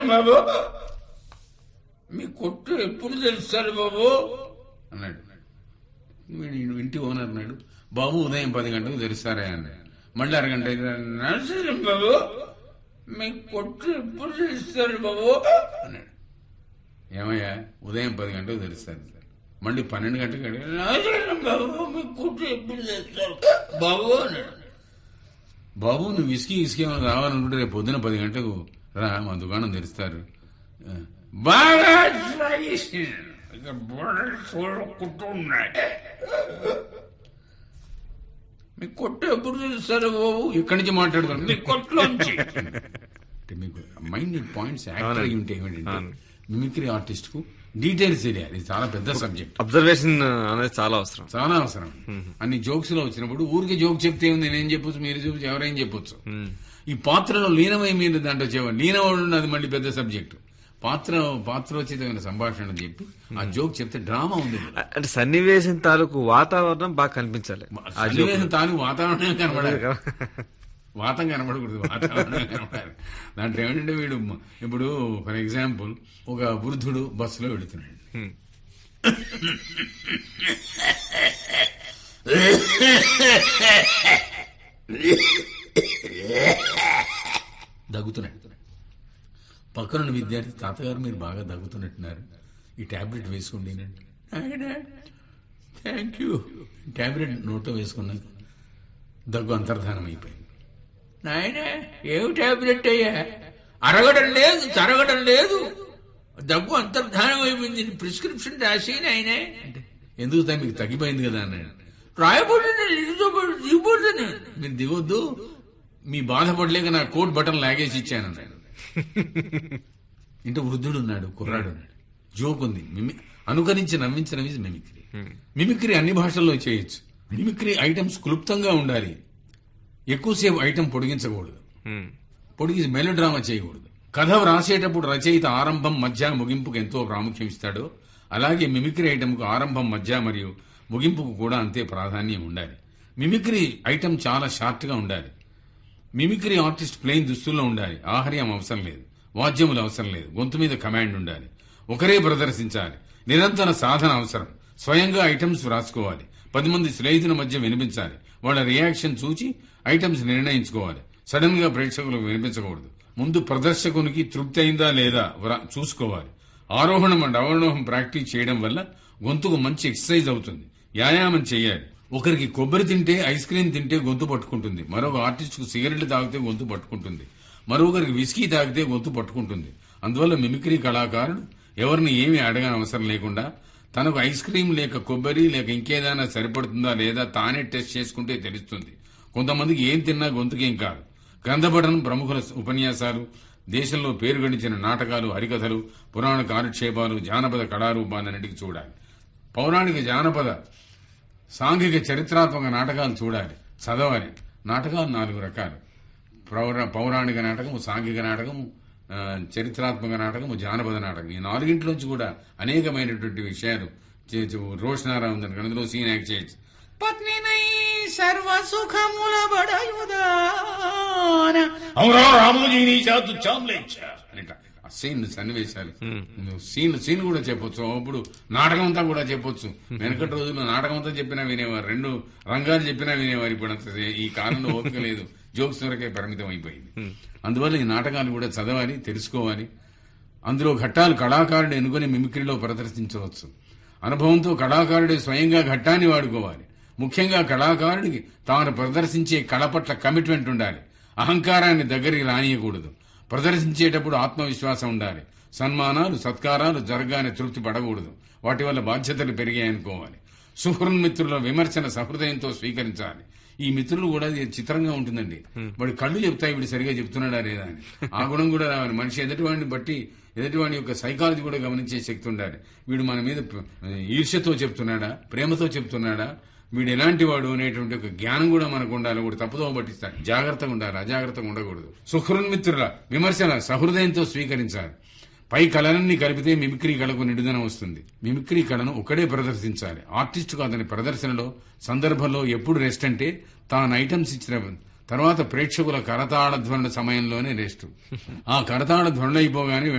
బాబు మీ కొట్టు ఎప్పుడు తెలుస్తారు బాబు అన్నాడు వీడు ఇంటి ఓనర్ అన్నాడు బాబు ఉదయం పది గంటలకు తెరుస్తారా అన్నాడు మళ్ళీ అరగంట అయితే నరసింహం బాబు మీ కొట్టు ఎప్పుడు తెలుస్తారు బాబు అన్నాడు ఏమయ్యా ఉదయం పది గంటలకు తెరుస్తారు సార్ మళ్ళీ పన్నెండు గంటలకు అడిగాడు, నరసింహం బాబు మీ కొట్టు ఎప్పుడు తెస్తారు బాబు అన్నాడు బాబు నువ్వు విసికి ఇసుకి ఏమైనా రావాలనుకుంటే రేపు పొద్దున పది గంటలకు రా మా దుకాణం తెరుస్తారు ఆ, బాగా try చేసాను. ఇక బోర్డర్ చూడకుంటూ ఉన్నాయి మీ కొట్టు ఎప్పుడు తెలుస్తారు బాబు ఇక్కడి నుంచి మాట్లాడుతాను మీ కొట్టులోంచి అంటే మీకు మైండ్ పాయింట్స్ యాక్టర్ అయి ఉంటే ఏమిటంటే అవును. మిమిక్రీ ఆర్టిస్ట్ కు డీటెయిల్స్ తెలియాలి ఇది చాలా పెద్ద సబ్జెక్ట్ అబ్జర్వేషన్ అనేది చాలా అవసరం చాలా అవసరం అన్ని జోక్స్ లో వచ్చినప్పుడు ఊరికి జోక్ చెప్తే ఉంది నేను చెప్పొచ్చు మీరు చెప్పచ్చు ఎవరైనా చెప్పొచ్చు మ్మ్. ఈ పాత్రలో లీనమై మీరు దాంట్లో చెప్పండి లీనమవడం అది మళ్ళీ పెద్ద సబ్జెక్టు పాత్ర పాత్రోచితమైన సంభాషణ చెప్పి ఆ జోక్ చెప్తే డ్రామా ఉంది ఇందులో. అంటే సన్నివేశం తాలూకు వాతావరణం బాగా కనిపించాలి ఆ joke. సన్నివేశం తాను వాతావరణం కనబడాలి కదా? వాతం కనబడకూడదు వాతావరణం కనబడాలి దాంట్లో ఏమిటంటే వీడు ఇప్పుడు ఫర్ ఎగ్జాంపుల్ ఒక వృద్ధుడు బస్సులో వెళుతున్నాడు మ్మ్. దగ్గుతున్నాడు పక్కనున్న విద్యార్థి తాతగారు మీరు బాగా దగ్గుతున్నట్టున్నారు ఈ టాబ్లెట్ వేసుకోండి థ్యాంక్ యూ టాబ్లెట్ నోట్లో వేసుకున్నాను దగ్గు అంతర్ధానం అయిపోయింది నాయన ఏమి టాబ్లెట్ అయ్యా అరగడం లేదు తరగడం లేదు దగ్గు అంతర్ధానం అయిపోయింది ప్రిస్క్రిప్షన్ రాసి నాయనే అంటే ఎందుకు తా మీకు తగ్గిపోయింది కదా అన్నాడు రాయబోతుంది దిగిపోతుంది మీరు దిగొద్దు మీ బాధపడలేక నా కోట్ బటన్ లాగేసి ఇచ్చాను అన్నాడు ఇంట వృద్ధుడు ఉన్నాడు కుర్రాడు ఉన్నాడు జోక్ ఉంది మిమి అనుకరించి నవ్వించి నవ్వించి మిమిక్రీ మిమిక్రీ అన్ని భాషల్లో చేయొచ్చు మిమిక్రీ ఐటమ్స్ క్లుప్తంగా ఉండాలి ఎక్కువసేపు ఐటమ్ పొడిగించకూడదు మ్మ్. పొడిగి మెలో డ్రామా చేయకూడదు కథ వ్రాసేటప్పుడు రచయిత ఆరంభం మధ్య ముగింపుకు ఎంతో ప్రాముఖ్యం ఇస్తాడో అలాగే మిమిక్రీ ఐటమ్కు ఆరంభం మధ్య మరియు ముగింపుకు కూడా అంతే ప్రాధాన్యం ఉండాలి మిమిక్రీ ఐటమ్ చాలా షార్ట్ గా ఉండాలి మిమిక్రీ ఆర్టిస్ట్ ప్లెయిన్ దుస్తుల్లో ఉండాలి ఆహార్యం అవసరం లేదు వాద్యములు అవసరం లేదు గొంతు మీద కమాండ్ ఉండాలి ఒకరే ప్రదర్శించాలి నిరంతర సాధన అవసరం స్వయంగా ఐటమ్స్ వ్రాసుకోవాలి పది మంది స్నేహితుల మధ్య వినిపించాలి వాళ్ళ రియాక్షన్ చూచి ఐటమ్స్ నిర్ణయించుకోవాలి సడన్ గా ప్రేక్షకులకు వినిపించకూడదు ముందు ప్రదర్శకునికి తృప్తి అయిందా లేదా వ్రా- చూసుకోవాలి ఆరోహణం అండ్ అవరోహం ప్రాక్టీస్ చేయడం వల్ల గొంతుకు మంచి ఎక్సర్సైజ్ అవుతుంది వ్యాయామం చేయాలి ఒకరికి కొబ్బరి తింటే ఐస్ క్రీమ్ తింటే గొంతు పట్టుకుంటుంది మరొక ఆర్టిస్ట్ కు సిగరెట్లు తాగితే గొంతు పట్టుకుంటుంది మరొకరికి విస్కీ తాగితే గొంతు పట్టుకుంటుంది అందువల్ల మిమిక్రీ కళాకారుడు ఎవరిని ఏమీ అడగని అవసరం లేకుండా తనకు ఐస్ క్రీమ్ లేక కొబ్బరి లేక ఇంకేదైనా సరిపడుతుందా లేదా తానే టెస్ట్ చేసుకుంటే తెలుస్తుంది కొంతమందికి ఏం తిన్నా గొంతుకేం కాదు గ్రంథపఠనం ప్రముఖుల ఉపన్యాసాలు దేశంలో పేరు గడించిన నాటకాలు హరికథలు పురాణ కాలక్షేపాలు జానపద కళారూపాలన్నిటికీ చూడాలి పౌరాణిక జానపద సాంఘిక చరిత్రాత్మక నాటకాలు చూడాలి చదవాలి నాటకాలు నాలుగు రకాలు పౌర పౌరాణిక నాటకము సాంఘిక నాటకము ఆ, చరిత్రాత్మక నాటకము జానపద నాటకం ఈ నాలుగింటిలోంచి కూడా అనేకమైనటువంటి విషయాలు చేయొచ్చు రోషనారావు ఉందని అందులో సీన్ యాక్ట్ చేయొచ్చు పత్నినై సర్వ సుఖముల బడయుదాన అవురా రామోజీని చాతు చామ్లేచ్చ అనిట ఆ సీన్ సన్నివేశాలు సీన్ సీన్ కూడా చెప్పొచ్చు అప్పుడు నాటకం అంతా కూడా చెప్పొచ్చు వెనకటి రోజుల్లో నాటకం అంతా చెప్పినా వినేవారు రెండు రంగాలు చెప్పినా వినేవారు ఇప్పుడు అంత ఈ కాలంలో ఓపిక లేదు జోక్స్ వరకే పరిమితం అయిపోయింది అందువల్ల ఈ నాటకాలు కూడా చదవాలి తెలుసుకోవాలి అందులో ఘట్టాలు కళాకారుడు ఎన్నుకొని మిమిక్రీలో ప్రదర్శించవచ్చు అనుభవంతో కళాకారుడే స్వయంగా ఘట్టాన్ని వాడుకోవాలి ముఖ్యంగా కళాకారుడికి తాను ప్రదర్శించే కళ పట్ల కమిట్మెంట్ ఉండాలి అహంకారాన్ని దగ్గరికి రానియకూడదు ప్రదర్శించేటప్పుడు ఆత్మవిశ్వాసం ఉండాలి సన్మానాలు సత్కారాలు జరగానే తృప్తి పడకూడదు వాటి వల్ల బాధ్యతలు పెరిగాయనుకోవాలి సుహృన్మిత్రుల విమర్శన సహృదయంతో స్వీకరించాలి ఈ మిత్రులు కూడా ఇది చిత్రంగా ఉంటుందండి వాడి కళ్ళు చెప్తాయి వీడు సరిగా చెప్తున్నాడా లేదా అని ఆ గుణం కూడా రావాలి మనిషి ఎదుటివాడిని బట్టి ఎదుటివాడి యొక్క సైకాలజీ కూడా గమనించే శక్తి ఉండాలి వీడు మన మీద ప- ఈర్ష్యతో చెప్తున్నాడా ప్రేమతో చెప్తున్నాడా వీడు ఎలాంటి వాడు అనేటువంటి ఒక జ్ఞానం కూడా మనకు ఉండాలి కూడా తప్పుదో పట్టిస్తాడు జాగ్రత్తగా ఉండాలి అజాగ్రత్తగా ఉండకూడదు సుహృన్మిత్రుల విమర్శన సహృదయంతో స్వీకరించాలి పై కళలన్నీ కలిపితే మిమిక్రీ కళకు నిడుదనం వస్తుంది మిమిక్రీ కళను ఒకడే ప్రదర్శించాలి ఆర్టిస్టుకు అతని ప్రదర్శనలో సందర్భంలో ఎప్పుడు రెస్ట్ అంటే తాను ఐటమ్స్ ఇచ్చిన తర్వాత ప్రేక్షకుల కరతాళ ధ్వనుల సమయంలోనే రెస్ట్ ఆ కరతాళ ధ్వనులు అయిపోగానే